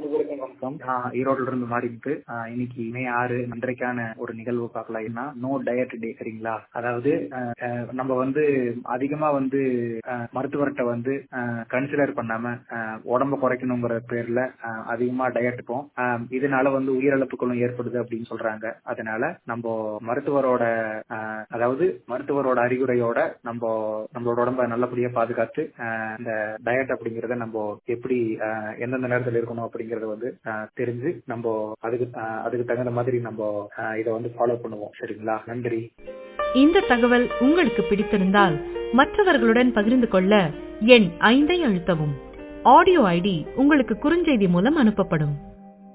அனைவருக்கும் வணக்கம் நான் ஈரோட்ல இருந்து மாறிட்டு இன்னைக்கு மே ஆறு அன்றைக்கான ஒரு நிகழ்வு பார்க்கலாம் நோ டயட் டே சரிங்களா அதாவது அஹ், அஹ், நம்ம வந்து அதிகமா வந்து அஹ், மருத்துவர்கிட்ட வந்து கன்சிடர் பண்ணாம அஹ், உடம்ப குறைக்கணுங்கிற பேர்ல அஹ், அதிகமா டயட் போம் அஹ், இதனால வந்து உயிரிழப்புகளும் ஏற்படுது அப்படின்னு சொல்றாங்க அதனால நம்ம மருத்துவரோட அஹ், அதாவது மருத்துவரோட அறிவுரையோட நம்ம நம்மளோட உடம்ப நல்லபடியா பாதுகாத்து அஹ், இந்த டயட் அப்படிங்கறத நம்ம எப்படி அஹ், எந்தெந்த நேரத்துல இருக்கணும் அப்படிங்கறத வந்து அஹ், தெரிஞ்சு நம்ம அதுக்கு அஹ், அதுக்கு தகுந்த மாதிரி நம்ம அஹ், இதை வந்து ஃபாலோ பண்ணுவோம் சரிங்களா நன்றி இந்த தகவல் உங்களுக்கு பிடித்திருந்தால் மற்றவர்களுடன் பகிர்ந்து கொள்ள எண் ஐந்தை அழுத்தவும் ஆடியோ ஐடி உங்களுக்கு குறுஞ்செய்தி மூலம் அனுப்பப்படும்